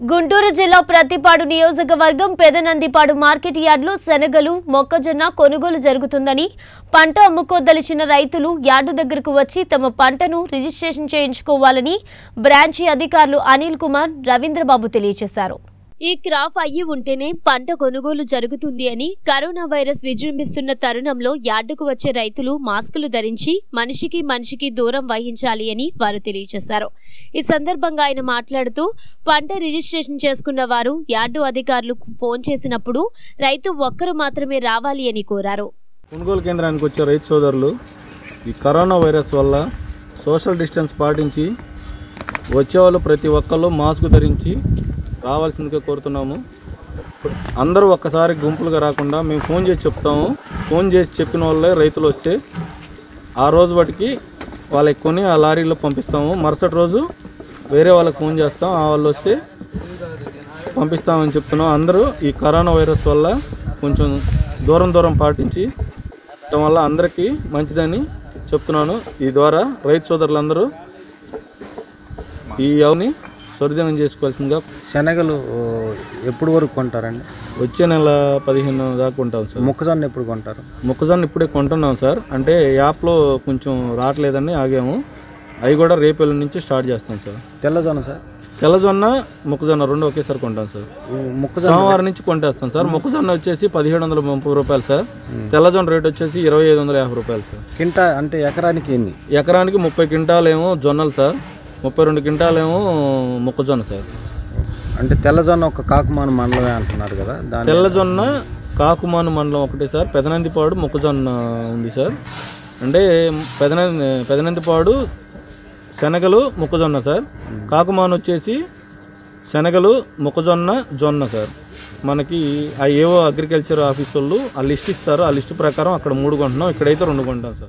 గుంటూరు జిల్లా ప్రతిపాడు నియోజకవర్గం పెదనందిపాడు మార్కెట్ యార్డులో శనగలు మొక్కజొన్న కొనుగోలు జరుగుతుందని పంట అమ్ముకోదలిచిన రైతులు యార్డు దగ్గరకు వచ్చి తమ పంటను రిజిస్ట్రేషన్ చేయించుకోవాలని బ్రాంచి అధికారులు అనిల్ కుమార్ రవీంద్రబాబు తెలియజేశారు ఈ క్రాప్ అయ్యి ఉంటేనే పంట కొనుగోలు జరుగుతుంది అని కరోనా వైరస్ విజృంభిస్తున్న తరుణంలో యార్డుకు వచ్చే రైతులు మాస్కులు ధరించి మనిషికి మనిషికి దూరం వహించాలి అని వారు తెలియజేశారు ఈ సందర్భంగా ఆయన మాట్లాడుతూ పంట రిజిస్ట్రేషన్ చేసుకున్న వారు యార్డు అధికారులకు ఫోన్ చేసినప్పుడు రైతు ఒక్కరు మాత్రమే రావాలి అని కోరారు కొనుగోలు కేంద్రానికి వచ్చే రైతు సోదరులు ఈ కరోనా వైరస్ వల్ల సోషల్ డిస్టెన్స్ పాటించి వచ్చేవాళ్ళు ప్రతి ఒక్కళ్ళు మాస్క్ ధరించి రావాల్సిందిగా కోరుతున్నాము అందరూ ఒక్కసారి గుంపులుగా రాకుండా మేము ఫోన్ చేసి చెప్తాము ఫోన్ చేసి చెప్పిన వాళ్ళే రైతులు వస్తే ఆ రోజు వాటికి వాళ్ళకి కొని ఆ లారీలో పంపిస్తాము మరుసటి రోజు వేరే వాళ్ళకి ఫోన్ చేస్తాం ఆ వాళ్ళు వస్తే పంపిస్తామని చెప్తున్నాం అందరూ ఈ కరోనా వైరస్ వల్ల కొంచెం దూరం దూరం పాటించి ఉండటం వల్ల అందరికీ మంచిదని చెప్తున్నాను ఈ ద్వారా రైతు సోదరులందరూ ఈ అవని సరిదినం చేసుకోవాల్సిందిగా శనగలు ఎప్పుడు వరకు కొంటారండి వచ్చే నెల పదిహేను దాకా ఉంటాం సార్ మొక్కజొన్న ఎప్పుడు కొంటారు మొక్కజొన్న ఇప్పుడే కొంటున్నాం సార్ అంటే యాప్లో కొంచెం రావట్లేదని ఆగాము అవి కూడా రేపు ఎల్లుండి నుంచి స్టార్ట్ చేస్తాం సార్ తెల్లజొన్న సార్ తెల్లజొన్న మొక్కజొన్న రెండు ఒకేసారి కొంటాం సార్ ఈ మొక్కజొన్న సోమవారం నుంచి కొంటేస్తాం సార్ మొక్కజొన్న వచ్చేసి పదిహేడు వందల ముప్పై రూపాయలు సార్ తెల్లజొన్న రేట్ వచ్చేసి ఇరవై ఐదు వందల యాభై రూపాయలు సార్ కింటా అంటే ఎకరానికి ఎన్ని ఎకరానికి ముప్పై క్వింటాలేమో జొన్నలు సార్ ముప్పై రెండు క్వింటాలేమో మొక్కజొన్న సార్ అంటే తెల్లజొన్న ఒక కాకుమాన మండలమే అంటున్నారు కదా దాని తెల్లజొన్న కాకుమాను మండలం ఒకటే సార్ పెదనందిపాడు మొక్కజొన్న ఉంది సార్ అంటే పెదనంది పెదనందిపాడు శనగలు మొక్కజొన్న సార్ కాకుమాను వచ్చేసి శనగలు మొక్కజొన్న జొన్న సార్ మనకి ఆ ఏవో అగ్రికల్చర్ ఆఫీస్ వాళ్ళు ఆ లిస్ట్ ఇస్తారు ఆ లిస్ట్ ప్రకారం అక్కడ మూడు కొంటున్నాం ఇక్కడైతే రెండు కొంటాం సార్